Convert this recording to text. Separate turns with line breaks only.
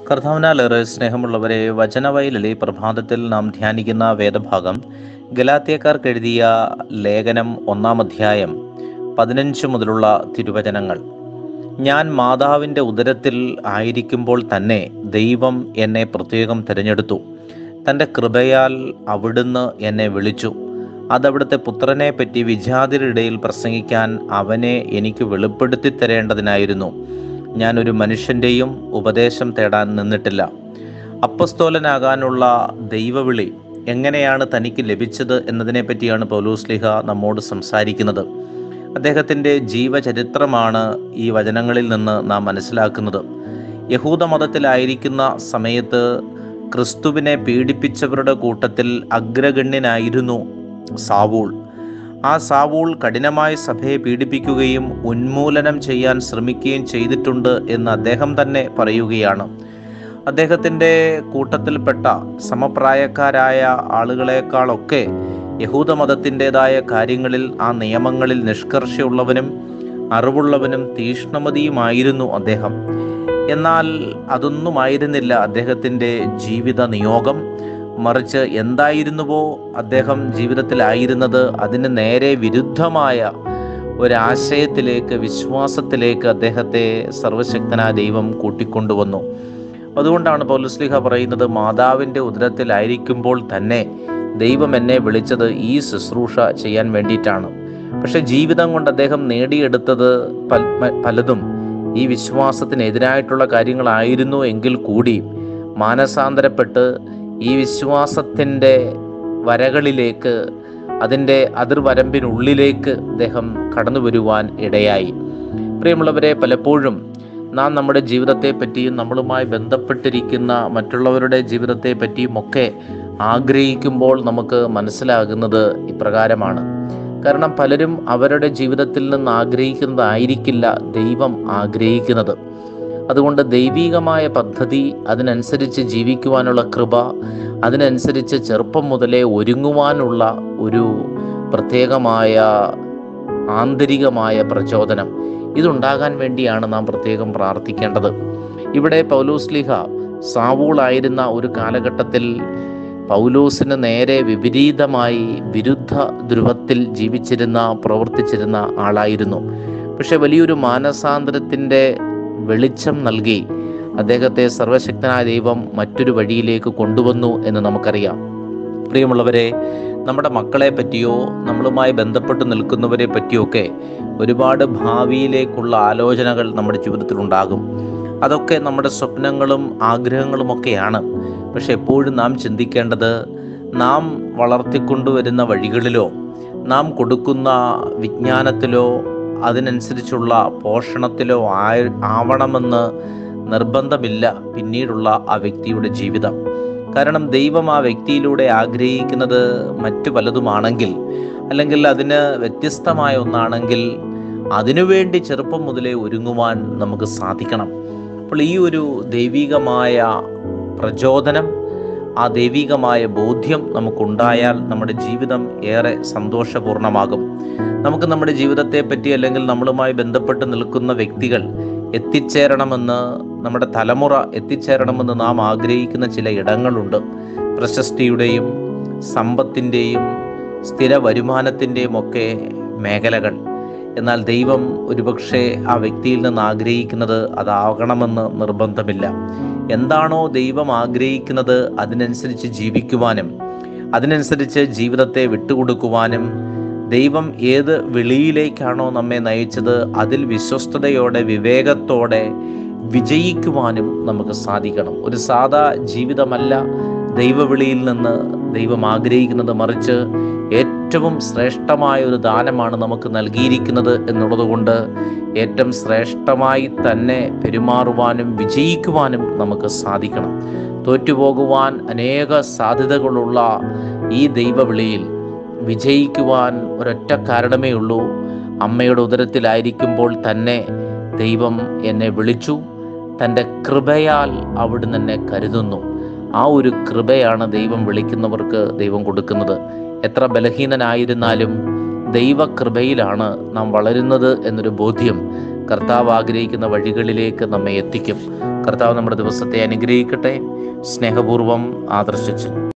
കർത്താവിനാലേറെ സ്നേഹമുള്ളവരെ വചനവയലിലെ പ്രഭാതത്തിൽ നാം ധ്യാനിക്കുന്ന വേദഭാഗം ഗലാത്യക്കാർക്ക് എഴുതിയ ലേഖനം ഒന്നാം അധ്യായം പതിനഞ്ച് മുതലുള്ള തിരുവചനങ്ങൾ ഞാൻ മാതാവിൻ്റെ ഉദരത്തിൽ ആയിരിക്കുമ്പോൾ തന്നെ ദൈവം എന്നെ പ്രത്യേകം തിരഞ്ഞെടുത്തു തൻ്റെ കൃപയാൽ അവിടുന്ന് എന്നെ വിളിച്ചു അതവിടുത്തെ പുത്രനെ പറ്റി വിജാതിരുടെ ഇടയിൽ പ്രസംഗിക്കാൻ അവനെ എനിക്ക് വെളിപ്പെടുത്തി തരേണ്ടതിനായിരുന്നു ഞാൻ ഒരു മനുഷ്യൻ്റെയും ഉപദേശം തേടാൻ നിന്നിട്ടില്ല അപ്പസ്തോലനാകാനുള്ള ദൈവവിളി എങ്ങനെയാണ് തനിക്ക് ലഭിച്ചത് എന്നതിനെ പറ്റിയാണ് പൗലൂസ്ലിഹ നമ്മോട് സംസാരിക്കുന്നത് അദ്ദേഹത്തിൻ്റെ ജീവചരിത്രമാണ് ഈ വചനങ്ങളിൽ നിന്ന് നാം മനസ്സിലാക്കുന്നത് യഹൂദ മതത്തിലായിരിക്കുന്ന സമയത്ത് ക്രിസ്തുവിനെ പീഡിപ്പിച്ചവരുടെ കൂട്ടത്തിൽ അഗ്രഗണ്യനായിരുന്നു സാവൂൾ ആ സാവൂൾ കഠിനമായി സഭയെ പീഡിപ്പിക്കുകയും ഉന്മൂലനം ചെയ്യാൻ ശ്രമിക്കുകയും ചെയ്തിട്ടുണ്ട് എന്ന് അദ്ദേഹം തന്നെ പറയുകയാണ് അദ്ദേഹത്തിൻ്റെ കൂട്ടത്തിൽപ്പെട്ട സമപ്രായക്കാരായ ആളുകളെക്കാളൊക്കെ യഹൂദ മതത്തിൻ്റെതായ കാര്യങ്ങളിൽ ആ നിയമങ്ങളിൽ നിഷ്കർഷയുള്ളവനും അറിവുള്ളവനും തീഷ്ണമതിയുമായിരുന്നു അദ്ദേഹം എന്നാൽ അതൊന്നുമായിരുന്നില്ല അദ്ദേഹത്തിൻ്റെ ജീവിത നിയോഗം മറിച്ച് എന്തായിരുന്നുവോ അദ്ദേഹം ജീവിതത്തിലായിരുന്നത് അതിന് നേരെ വിരുദ്ധമായ ഒരാശയത്തിലേക്ക് വിശ്വാസത്തിലേക്ക് അദ്ദേഹത്തെ സർവശക്തനായ ദൈവം കൂട്ടിക്കൊണ്ടുവന്നു അതുകൊണ്ടാണ് പൗലുസ്ലിഹ പറയുന്നത് മാതാവിൻ്റെ ഉദരത്തിലായിരിക്കുമ്പോൾ തന്നെ ദൈവം എന്നെ വിളിച്ചത് ഈ ശുശ്രൂഷ ചെയ്യാൻ വേണ്ടിയിട്ടാണ് പക്ഷെ ജീവിതം കൊണ്ട് അദ്ദേഹം നേടിയെടുത്തത് പലതും ഈ വിശ്വാസത്തിനെതിരായിട്ടുള്ള കാര്യങ്ങളായിരുന്നു എങ്കിൽ കൂടി മാനസാന്തരപ്പെട്ട് ഈ വിശ്വാസത്തിൻ്റെ വരകളിലേക്ക് അതിൻ്റെ അതിർവരമ്പിനുള്ളിലേക്ക് അദ്ദേഹം കടന്നു വരുവാൻ ഇടയായി പ്രിയമുള്ളവരെ പലപ്പോഴും നാം നമ്മുടെ ജീവിതത്തെ പറ്റിയും നമ്മളുമായി ബന്ധപ്പെട്ടിരിക്കുന്ന മറ്റുള്ളവരുടെ ജീവിതത്തെ പറ്റിയും ഒക്കെ ആഗ്രഹിക്കുമ്പോൾ നമുക്ക് മനസ്സിലാകുന്നത് ഇപ്രകാരമാണ് കാരണം പലരും അവരുടെ ജീവിതത്തിൽ നിന്ന് ആഗ്രഹിക്കുന്നതായിരിക്കില്ല ദൈവം ആഗ്രഹിക്കുന്നത് അതുകൊണ്ട് ദൈവികമായ പദ്ധതി അതിനനുസരിച്ച് ജീവിക്കുവാനുള്ള കൃപ അതിനനുസരിച്ച് ചെറുപ്പം മുതലേ ഒരുങ്ങുവാനുള്ള ഒരു പ്രത്യേകമായ ആന്തരികമായ പ്രചോദനം ഇതുണ്ടാകാൻ വേണ്ടിയാണ് നാം പ്രത്യേകം പ്രാർത്ഥിക്കേണ്ടത് ഇവിടെ പൗലോസ്ലിഹ സാവൂളായിരുന്ന ഒരു കാലഘട്ടത്തിൽ പൗലോസിന് നേരെ വിപരീതമായി വിരുദ്ധ ധ്രുവത്തിൽ ജീവിച്ചിരുന്ന പ്രവർത്തിച്ചിരുന്ന ആളായിരുന്നു പക്ഷെ വലിയൊരു മാനസാന്തരത്തിൻ്റെ വെളിച്ചം നൽകി അദ്ദേഹത്തെ സർവശക്തനായ ദൈവം മറ്റൊരു വഴിയിലേക്ക് കൊണ്ടുവന്നു എന്ന് നമുക്കറിയാം പ്രിയമുള്ളവരെ നമ്മുടെ മക്കളെ പറ്റിയോ നമ്മളുമായി ബന്ധപ്പെട്ട് നിൽക്കുന്നവരെ പറ്റിയൊക്കെ ഒരുപാട് ഭാവിയിലേക്കുള്ള ആലോചനകൾ നമ്മുടെ ജീവിതത്തിൽ ഉണ്ടാകും അതൊക്കെ നമ്മുടെ സ്വപ്നങ്ങളും ആഗ്രഹങ്ങളും ഒക്കെയാണ് പക്ഷെ എപ്പോഴും നാം ചിന്തിക്കേണ്ടത് നാം വളർത്തിക്കൊണ്ടുവരുന്ന വഴികളിലോ നാം കൊടുക്കുന്ന വിജ്ഞാനത്തിലോ അതിനനുസരിച്ചുള്ള പോഷണത്തിലോ ആവണമെന്ന് നിർബന്ധമില്ല പിന്നീടുള്ള ആ വ്യക്തിയുടെ ജീവിതം കാരണം ദൈവം ആ വ്യക്തിയിലൂടെ ആഗ്രഹിക്കുന്നത് മറ്റു പലതുമാണെങ്കിൽ അല്ലെങ്കിൽ അതിന് വ്യത്യസ്തമായ ഒന്നാണെങ്കിൽ അതിനുവേണ്ടി ചെറുപ്പം മുതലേ ഒരുങ്ങുവാൻ നമുക്ക് സാധിക്കണം അപ്പോൾ ഈ ഒരു ദൈവികമായ പ്രചോദനം ആ ദൈവികമായ ബോധ്യം നമുക്കുണ്ടായാൽ നമ്മുടെ ജീവിതം ഏറെ സന്തോഷപൂർണ്ണമാകും നമുക്ക് നമ്മുടെ ജീവിതത്തെ പറ്റി അല്ലെങ്കിൽ നമ്മളുമായി ബന്ധപ്പെട്ട് നിൽക്കുന്ന വ്യക്തികൾ എത്തിച്ചേരണമെന്ന് നമ്മുടെ തലമുറ എത്തിച്ചേരണമെന്ന് നാം ആഗ്രഹിക്കുന്ന ചില ഇടങ്ങളുണ്ട് പ്രശസ്തിയുടെയും സമ്പത്തിൻ്റെയും സ്ഥിര വരുമാനത്തിൻ്റെയും ഒക്കെ മേഖലകൾ എന്നാൽ ദൈവം ഒരുപക്ഷെ ആ വ്യക്തിയിൽ നിന്ന് ആഗ്രഹിക്കുന്നത് അതാകണമെന്ന് നിർബന്ധമില്ല എന്താണോ ദൈവം ആഗ്രഹിക്കുന്നത് അതിനനുസരിച്ച് ജീവിക്കുവാനും അതിനനുസരിച്ച് ജീവിതത്തെ വിട്ടുകൊടുക്കുവാനും ദൈവം ഏത് വിളിയിലേക്കാണോ നമ്മെ നയിച്ചത് അതിൽ വിശ്വസ്തയോടെ വിവേകത്തോടെ വിജയിക്കുവാനും നമുക്ക് സാധിക്കണം ഒരു സാധാ ജീവിതമല്ല ദൈവവിളിയിൽ നിന്ന് ദൈവം ആഗ്രഹിക്കുന്നത് മറിച്ച് ഏറ്റവും ശ്രേഷ്ഠമായ ഒരു ദാനമാണ് നമുക്ക് നൽകിയിരിക്കുന്നത് എന്നുള്ളത് കൊണ്ട് ഏറ്റവും ശ്രേഷ്ഠമായി തന്നെ പെരുമാറുവാനും വിജയിക്കുവാനും നമുക്ക് സാധിക്കണം തോറ്റുപോകുവാൻ അനേക സാധ്യതകളുള്ള ഈ ദൈവവിളിയിൽ വിജയിക്കുവാൻ ഒരൊറ്റ കാരണമേ ഉള്ളൂ അമ്മയുടെ ഉദരത്തിലായിരിക്കുമ്പോൾ തന്നെ ദൈവം എന്നെ വിളിച്ചു തൻ്റെ കൃപയാൽ അവിടുന്ന് എന്നെ കരുതുന്നു ആ ഒരു കൃപയാണ് ദൈവം വിളിക്കുന്നവർക്ക് ദൈവം കൊടുക്കുന്നത് എത്ര ബലഹീനനായിരുന്നാലും ദൈവകൃപയിലാണ് നാം വളരുന്നത് എന്നൊരു ബോധ്യം കർത്താവ് ആഗ്രഹിക്കുന്ന വഴികളിലേക്ക് നമ്മെ എത്തിക്കും കർത്താവ് നമ്മുടെ ദിവസത്തെ അനുഗ്രഹിക്കട്ടെ സ്നേഹപൂർവം ആദർശിച്ചു